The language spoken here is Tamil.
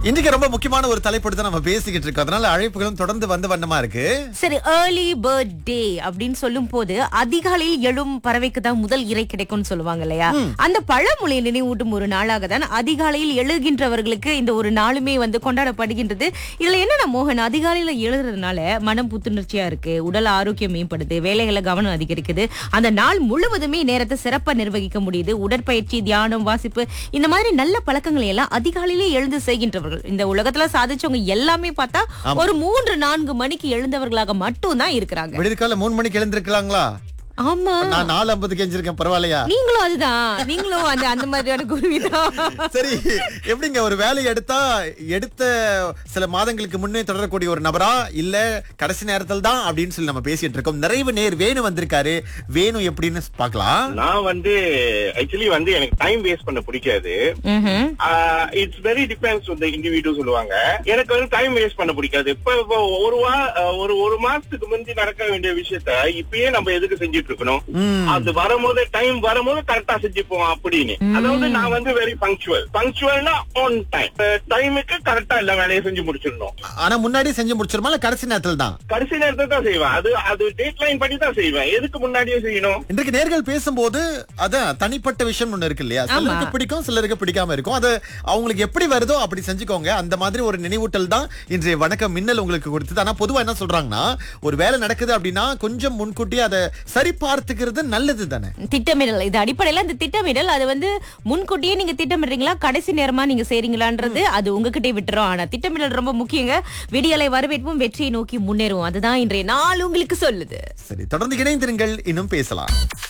இன்னைக்கு ரொம்ப முக்கியமான ஒரு தலைப்பு தான் நம்ம பேசிக்கிட்டு இருக்கோம் அதனால அழைப்புகளும் தொடர்ந்து வந்த வண்ணமா இருக்கு சரி ஏர்லி பர்த்டே அப்படின்னு சொல்லும் போது அதிகாலையில் எழும் பறவைக்கு தான் முதல் இறை கிடைக்கும்னு சொல்லுவாங்க இல்லையா அந்த பழமொழியை நினைவூட்டும் ஒரு நாளாக தான் அதிகாலையில் எழுகின்றவர்களுக்கு இந்த ஒரு நாளுமே வந்து கொண்டாடப்படுகின்றது இதுல என்னன்னா மோகன் அதிகாலையில எழுதுறதுனால மனம் புத்துணர்ச்சியா இருக்கு உடல் ஆரோக்கியம் மேம்படுது வேலைகளை கவனம் அதிகரிக்குது அந்த நாள் முழுவதுமே நேரத்தை சிறப்பா நிர்வகிக்க முடியுது உடற்பயிற்சி தியானம் வாசிப்பு இந்த மாதிரி நல்ல பழக்கங்களை எல்லாம் அதிகாலையிலே எழுந்து செய்கின்றவர்கள் இந்த உலகத்துல சாதிச்சவங்க எல்லாமே பார்த்தா ஒரு மூன்று நான்கு மணிக்கு எழுந்தவர்களாக மட்டும் தான் இருக்கிறாங்க விடியற்கால மூணு மணிக்கு எழுந்திருக்கலாங்களா ஆமா நான் நாலு ஐம்பதுக்கு எஞ்சிருக்கேன் பரவாயில்லையா நீங்களும் அதுதான் நீங்களும் அந்த அந்த மாதிரியான குருவிதான் சரி எப்படிங்க ஒரு வேலையை எடுத்தா எடுத்த சில மாதங்களுக்கு முன்னே தொடரக்கூடிய ஒரு நபரா இல்ல கடைசி நேரத்தில் தான் அப்படின்னு சொல்லி நம்ம பேசிட்டு இருக்கோம் நிறைவு நேர் வேணு வந்திருக்காரு வேணு எப்படின்னு பார்க்கலாம் நான் வந்து ஆக்சுவலி வந்து எனக்கு டைம் வேஸ்ட் பண்ண பிடிக்காது ம்ஹும். இட்ஸ் வெரி டிபெண்ட்ஸ் இந்த இண்டிவிஜுவல் சொல்லுவாங்க எனக்கு வந்து டைம் வேஸ்ட் பண்ண பிடிக்காது இப்ப இப்ப ஒரு வா ஆஹ் ஒரு ஒரு மாசத்துக்கு முந்தி நடக்க வேண்டிய விஷயத்த இப்பயே நம்ம எதுக்கு செஞ்சுட்டு இருக்கணும் அது வரும்போது டைம் வரும்போது கரெக்டா செஞ்சுப்போம் அப்படின்னு அதாவது நான் வந்து வெரி பங்க்சுவல் பங்க்சுவல்னா ஆன் டைம் டைமுக்கு கரெக்டா எல்லா வேலையும் செஞ்சு முடிச்சிடணும் ஆனா முன்னாடி செஞ்சு முடிச்சிருமா இல்ல கடைசி நேரத்தில் தான் கடைசி நேரத்தை தான் செய்வேன் அது அது டேட் லைன் பண்ணி தான் செய்வேன் எதுக்கு முன்னாடியே செய்யணும் இன்றைக்கு நேர்கள் பேசும்போது அதான் தனிப்பட்ட விஷயம் ஒண்ணு இருக்கு இல்லையா சிலருக்கு பிடிக்கும் சிலருக்கு பிடிக்காம இருக்கும் அது அவங்களுக்கு எப்படி வருதோ அப்படி செஞ்சுக்கோங்க அந்த மாதிரி ஒரு நினைவூட்டல் தான் இன்றைய வணக்கம் மின்னல் உங்களுக்கு கொடுத்தது ஆனா பொதுவா என்ன சொல்றாங்கன்னா ஒரு வேலை நடக்குது அப்படின்னா கொஞ்சம் முன்கூட்டியே அதை சரி பார்த்துக்கிறது நல்லது தானே திட்டமிடல் இது அடிப்படையில இந்த திட்டமிடல் அது வந்து முன்கூட்டியே நீங்க திட்டமிடுறீங்களா கடைசி நேரமா நீங்க செய்றீங்களான்றது அது உங்ககிட்டயே விட்டுரும் ஆனா திட்டமிடல் ரொம்ப முக்கியங்க விடியலை வரவேற்பும் வெற்றியை நோக்கி முன்னேறும் அதுதான் இன்றைய நாள் உங்களுக்கு சொல்லுது சரி தொடர்ந்து இணைந்திருங்கள் இன்னும் பேசலாம்